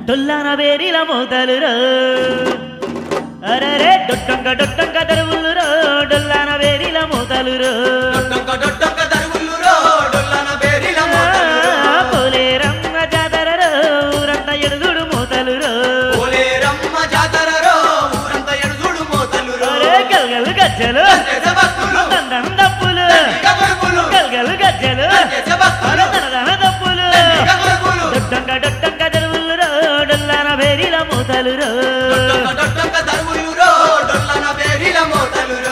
డొల్లాన వేరిల మోతలు రో అరరే డొట్టంక డొట్టంక దరువులు రో డొల్లాన వేరిల మోతలు రో డొట్టొక్క డొట్టొక్క దరువులురో, డొల్లన బేరిల మోతలురో. పోలేరమ్మ జాతర రో ఊరంతా ఎడుదుడు మోతలు రో పోలేరమ్మ జాతరరో, ఊరంతా ఎడుజుడు మోతలురో. అరే గల్గలు గజ్జలు దేశ భక్తులు, దండం దప్పులు దండిగ కొరుకులు, గల్గలు గజ్జలు దేశ భక్తులు, దనదన దప్పులు దండిగ కొరుకులు. డొట్టంక డొట్టంక దరువులు రో డొల్లాన వేరిల మోతలు రో డొట్టొక్క డొట్టొక్క దరువులురో, డొల్లన బేరిల మోతలురో.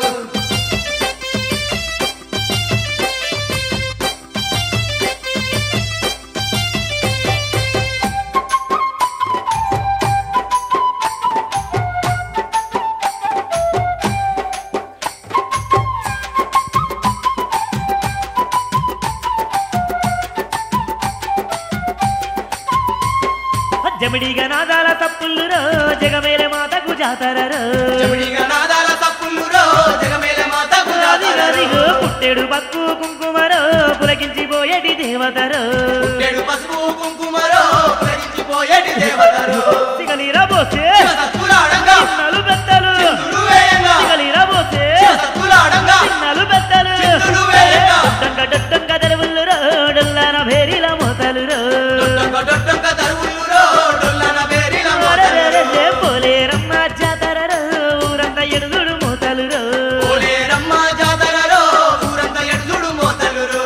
జమిడిగా నాదాల తప్పులు రో జగమేలే మాతకు జాతర రో చెమిడిగ నాదాల తప్పులురో, జగమేల మాతకు జాతరరో. అదిగదిగో పుట్టెడు పక్కు కుంకుమరో పులకించిపోయేటి దేవతరో నేడు పసుపు కుంకుమరో, ప్రవహించిపోయేటి దేవతరో. సిగలిరా పోసే శివసత్తులాడంగా, చిన్నలు పెద్దలు చిందులు వేయంగా, సిగలిరా పోసే శివసత్తులాడంగా, చిన్నలు పెద్దలు చిందులు వేయంగా. డొట్టంక డొట్టంక తెరువులు రో డొల్లాన భేరిల మోతలు రో డొట్టొక్క డొట్టొక్క దరువులురో, డొల్లన బేరిల అరెరెరెరె, మోతలురో. పోలేరమ్మ జాతర రో ఊరంతా ఎడుదుడు మోతలు రో పోలేరమ్మ జాతరలో ఊరంతా ఎడుదుడు మోతలురో.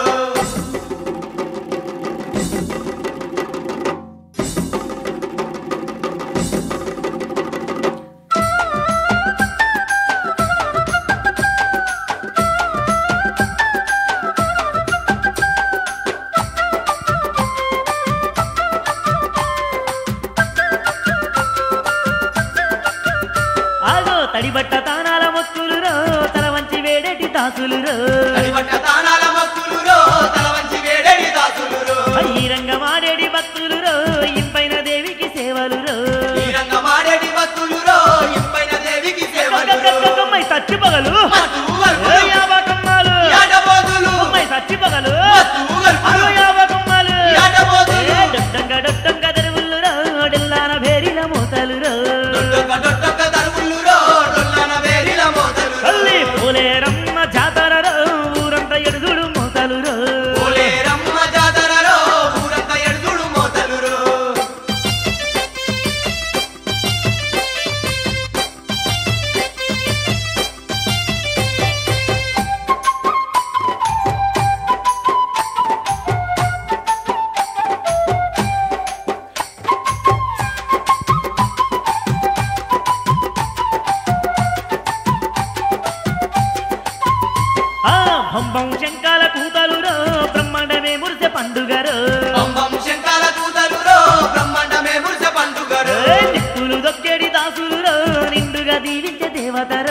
ఆగో తడిబట్ట తానాల మొత్తులు రో తల వంచి వేడేటి దాసులు రో తడిబట్ట తానాల భక్తులురో, తల వంచి వేడెడి దాసులురో. ఈ రంగమాడేడి భక్తులు రో ఇంపైన దేవికి సేవలు రో ఈ రంగమాడేటి భక్తులురో, ఇంపైన దేవికి సేవలురో. అమ్మాయి సచ్చి పగలు మత్తు గల్పులు, యాభకమ్మాలు యాటబోతులు, అమ్మాయి సచ్చి పగలు మత్తు గల్పులు, యాభకమ్మాలు యాటబోతులు. డొట్టంగా డొట్టంగా తెరువులు రో డెల్లాన భేరిల మోతలు రో డొట్టొక్క డొట్టొక్క దరువులురో, డొల్లన బేరిల మోతలురో. తల్లి పోలేరమ్మ జాతర రో ఊరంతా ఎడుదుడు మోతలు రో పోలేరమ్మ జాతరలో ఊరంతా ఎడుదుడు మోతలురో. ఆ భంబం శంకాల కూతలు రో బ్రహ్మాండమే మురిసె పండుగ రో పంబం శంకాల కూతలురో, బ్రహ్మాండమే మురిస పండుగరో. దిక్కులు దొక్కేడి దాసులు రో నిండుగా దీవించే దేవతరో